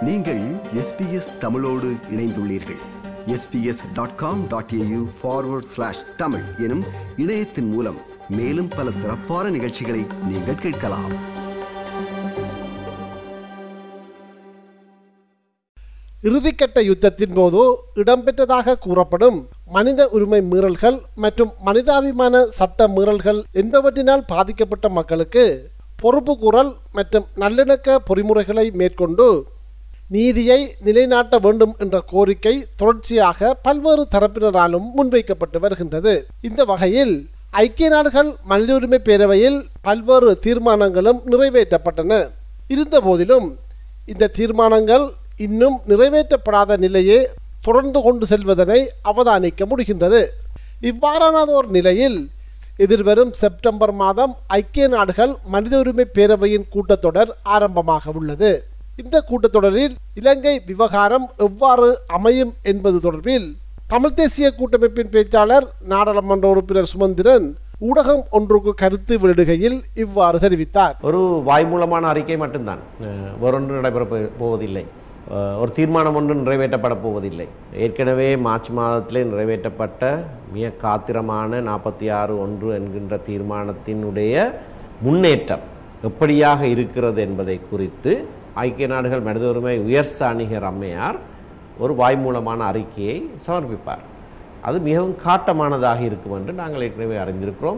நீங்கள் எஸ்பிஎஸ் தமிழோடு இணைந்துள்ளீர்கள் SBS dot com dot AU forward slash Tamil எனும் இணையத்தின் மூலம் மேலும் பல சிறப்பான நிகழ்ச்சிகளை நீங்கள் கேட்கலாம் இறுதிக்கட்ட யுத்தத்தின் போது இடம்பெற்றதாக கூறப்படும் மனித உரிமை மீறல்கள் மற்றும் மனிதாபிமான சட்ட மீறல்கள் என்பவற்றினால் பாதிக்கப்பட்ட மக்களுக்கு பொறுப்பு கூறல் மற்றும் நல்லிணக்க பொறிமுறைகளை மேற்கொண்டு நீதியை நிலைநாட்ட வேண்டும் என்ற கோரிக்கை தொடர்ச்சியாக பல்வேறு தரப்பினராலும் முன்வைக்கப்பட்டு வருகின்றது இந்த வகையில் ஐக்கிய நாடுகள் மனித உரிமை பேரவையில் பல்வேறு தீர்மானங்களும் நிறைவேற்றப்பட்டன இருந்தபோதிலும் இந்த தீர்மானங்கள் இன்னும் நிறைவேற்றப்படாத நிலையே தொடர்ந்து கொண்டு செல்வதனை அவதானிக்க முடிகின்றது இவ்வாறானதோர் நிலையில் எதிர்வரும் செப்டம்பர் மாதம் ஐக்கிய நாடுகள் மனித உரிமை பேரவையின் கூட்டத்தொடர் ஆரம்பமாக உள்ளது இந்த கூட்டத்தொடரில் இலங்கை விவகாரம் எவ்வாறு அமையும் என்பது தொடர்பில் தமிழ் தேசிய கூட்டமைப்பின் பேச்சாளர் நாடாளுமன்ற உறுப்பினர் சுமந்திரன் ஊடகம் ஒன்றுக்கு கருத்து வெளியிடுகையில் இவ்வாறு தெரிவித்தார் ஒரு வாய்மூலமான அறிக்கை மட்டும்தான் அஹ் வேறொன்று நடைபெற போ- போவதில்லை அஹ் ஒரு தீர்மானம் ஒன்று நிறைவேற்றப்பட போவதில்லை ஏற்கனவே மார்ச் மாதத்திலே நிறைவேற்றப்பட்ட மிக காத்திரமான நாற்பத்தி ஆறு ஒன்று என்கின்ற தீர்மானத்தினுடைய முன்னேற்றம் எப்படியாக இருக்கிறது என்பதை குறித்து ஐக்கிய நாடுகள் மனித உரிமை உயர்ஸ்தானிகர் அம்மையார் ஒரு வாய்மூலமான அறிக்கையை சமர்ப்பிப்பார் அது மிகவும் காட்டமானதாக இருக்கும் என்று நாங்கள் ஏற்கனவே அறிந்திருக்கிறோம்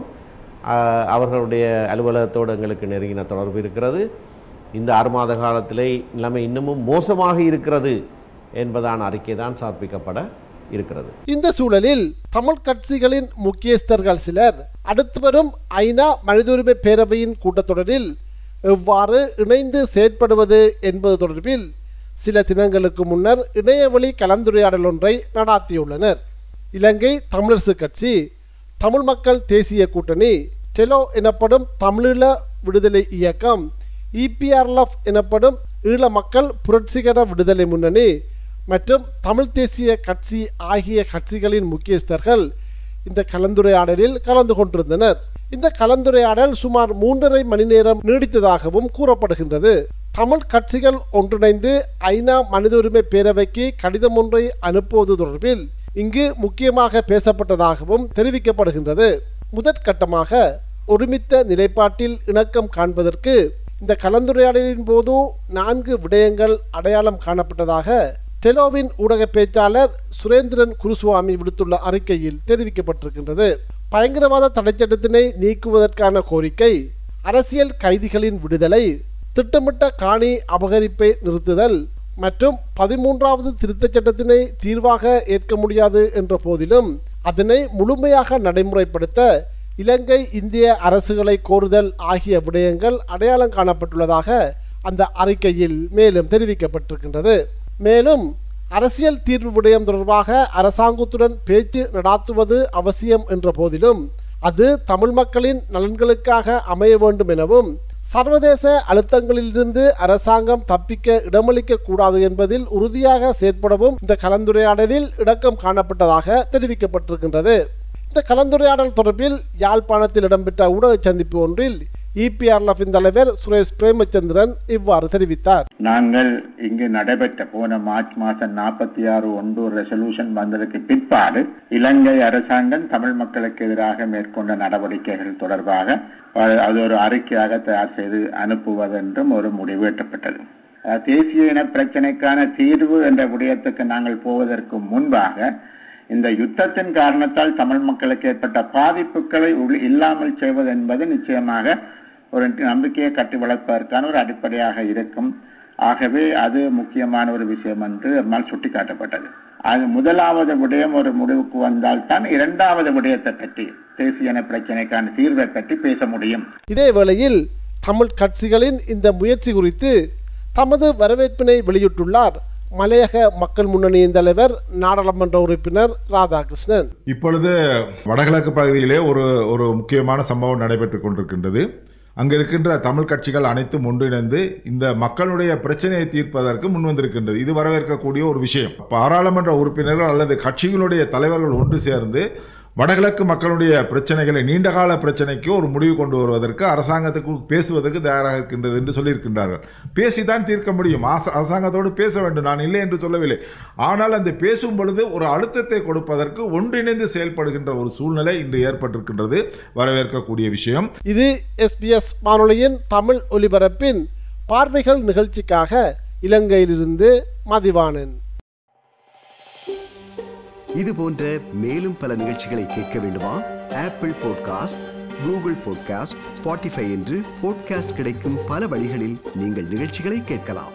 ஆஹ் அவர்களுடைய அலுவலகத்தோடு எங்களுக்கு நெருங்கின தொடர்பு இருக்கிறது இந்த ஆறு மாத காலத்திலே நிலைமை இன்னமும் மோசமாக இருக்கிறது என்பதான அறிக்கை தான் சமர்ப்பிக்கப்பட இருக்கிறது இந்த சூழலில் தமிழ் கட்சிகளின் முக்கியஸ்தர்கள் சிலர் அடுத்து வரும் ஐநா மனித உரிமை பேரவையின் கூட்டத்தொடரில் எவ்வாறு இணைந்து செயற்படுவது என்பது தொடர்பில் சில தினங்களுக்கு முன்னர் இணையவழி கலந்துரையாடல் ஒன்றை நடாத்தியுள்ளனர் இலங்கை தமிழரசு கட்சி தமிழ் மக்கள் தேசிய கூட்டணி டெலோ எனப்படும் தமிழீழ விடுதலை இயக்கம் இபிஆர்எல்எஃப் எனப்படும் ஈழ மக்கள் புரட்சிகர விடுதலை முன்னணி மற்றும் தமிழ் தேசிய கட்சி ஆகிய கட்சிகளின் முக்கியஸ்தர்கள் இந்த கலந்துரையாடலில் கலந்து கொண்டிருந்தனர் இந்த கலந்துரையாடல் சுமார் மூன்றரை மணி நேரம் நீடித்ததாகவும் கூறப்படுகின்றது தமிழ் கட்சிகள் ஒன்றிணைந்து ஐநா மனித உரிமை பேரவைக்கு கடிதம் ஒன்றை அனுப்புவது தொடர்பில் இங்கு முக்கியமாக பேசப்பட்டதாகவும் தெரிவிக்கப்படுகின்றது முதற்கட்டமாக ஒருமித்த நிலைப்பாட்டில் இணக்கம் காண்பதற்கு இந்த கலந்துரையாடலின் போது நான்கு விடயங்கள் அடையாளம் காணப்பட்டதாக டெலோவின் ஊடக பேச்சாளர் சுரேந்திரன் குருசுவாமி விடுத்துள்ள அறிக்கையில் தெரிவிக்கப்பட்டிருக்கின்றது பயங்கரவாத தடைச்சட்டத்தினை நீக்குவதற்கான கோரிக்கை அரசியல் கைதிகளின் விடுதலை திட்டமிட்ட காணி அபகரிப்பை நிறுத்துதல் மற்றும் பதிமூன்றாவது திருத்தச் சட்டத்தினை தீர்வாக ஏற்க முடியாது என்ற போதிலும் அதனை முழுமையாக நடைமுறைப்படுத்த இலங்கை இந்திய அரசுகளை கோருதல் ஆகிய விடயங்கள் அடையாளம் காணப்பட்டுள்ளதாக அந்த அறிக்கையில் மேலும் தெரிவிக்கப்பட்டிருக்கின்றது மேலும் அரசியல் தீர்வு விடயம் தொடர்பாக அரசாங்கத்துடன் பேச்சு நடாத்துவது அவசியம் என்ற போதிலும் அது தமிழ் மக்களின் நலன்களுக்காக அமைய வேண்டும் எனவும் சர்வதேச அழுத்தங்களிலிருந்து அரசாங்கம் தப்பிக்க இடமளிக்க கூடாது என்பதில் உறுதியாக செயற்படவும் இந்த கலந்துரையாடலில் இடக்கம் காணப்பட்டதாக தெரிவிக்கப்பட்டிருக்கின்றது இந்த கலந்துரையாடல் தொடர்பில் யாழ்ப்பாணத்தில் இடம்பெற்ற ஊடக சந்திப்பு ஒன்றில் இபிஆர்எஃபின் தலைவர் சுரேஷ் பிரேமச்சந்திரன் இவ்வாறு தெரிவித்தார் நாங்கள் இங்கு நடைபெற்ற போன மார்ச் மாதம் நாற்பத்தி ஆறு ஒன்று ரெசல்யூஷன் வந்ததற்கு பிற்பாடு இலங்கை அரசாங்கம் தமிழ் மக்களுக்கு எதிராக மேற்கொண்ட நடவடிக்கைகள் தொடர்பாக அஹ், அது ஒரு அறிக்கையாக தயார் செய்து அனுப்புவதென்றும் ஒரு முடிவு எட்டப்பட்டது அஹ், தேசிய இன பிரச்சினைக்கான தீர்வு என்ற விடயத்துக்கு நாங்கள் போவதற்கு முன்பாக இந்த யுத்தத்தின் காரணத்தால் தமிழ் மக்களுக்கு ஏற்பட்ட பாதிப்புகளை உள்- இல்லாமல் செய்வது என்பது நிச்சயமாக ஒரு நம்பிக்கையை கட்டி வளர்ப்பதற்கான ஒரு அடிப்படையாக இருக்கும் ஆகவே அது முக்கியமான ஒரு விஷயம் என்று நம்மால் சுட்டிக்காட்டப்பட்டது அது முதலாவது விடயம் ஒரு முடிவுக்கு வந்தால்தான் இரண்டாவது விடயத்தை பற்றி தேசிய இன பிரச்சினைக்கான தீர்வை பற்றி பேச முடியும் இதே வேளையில் தமிழ் கட்சிகளின் இந்த முயற்சி குறித்து தமது வரவேற்பினை வெளியிட்டுள்ளார் மலையக மக்கள் முன்னணியின் தலைவர் நாடாளுமன்ற உறுப்பினர் ராதாகிருஷ்ணன் இப்பொழுது வடகிழக்கு பகுதியிலே ஒரு ஒரு முக்கியமான சம்பவம் நடைபெற்றுக் கொண்டிருக்கின்றது அங்கு இருக்கின்ற தமிழ் கட்சிகள் அனைத்தும் ஒன்றிணைந்து இந்த மக்களுடைய பிரச்சனையை தீர்ப்பதற்கு முன்வந்திருக்கின்றது இது வரவேற்கக்கூடிய ஒரு விஷயம் பாராளுமன்ற உறுப்பினர்கள் அல்லது கட்சிகளுடைய தலைவர்கள் ஒன்று சேர்ந்து வடகிழக்கு மக்களுடைய பிரச்சனைகளை நீண்டகால பிரச்சனைக்கு ஒரு முடிவு கொண்டு வருவதற்கு அரசாங்கத்துக்கு பேசுவதற்கு தயாராக இருக்கின்றது என்று சொல்லியிருக்கின்றார்கள் பேசிதான் தீர்க்க முடியும் ஆச- அரசாங்கத்தோடு பேச வேண்டும் நான் இல்லை என்று சொல்லவில்லை ஆனால் அந்த பேசும் பொழுது ஒரு அழுத்தத்தை கொடுப்பதற்கு ஒன்றிணைந்து செயல்படுகின்ற ஒரு சூழ்நிலை இன்று ஏற்பட்டிருக்கின்றது வரவேற்கக்கூடிய விஷயம் இது எஸ்பிஎஸ் வானொலியின் தமிழ் ஒலிபரப்பின் பார்வைகள் நிகழ்ச்சிக்காக இலங்கையிலிருந்து மதிவாணன் இது போன்ற மேலும் பல நிகழ்ச்சிகளை கேட்க வேண்டுமா Apple podcast Google podcast Spotify என்று பாட்காஸ்ட் கிடைக்கும் பல வழிகளில் நீங்கள் நிகழ்ச்சிகளை கேட்கலாம்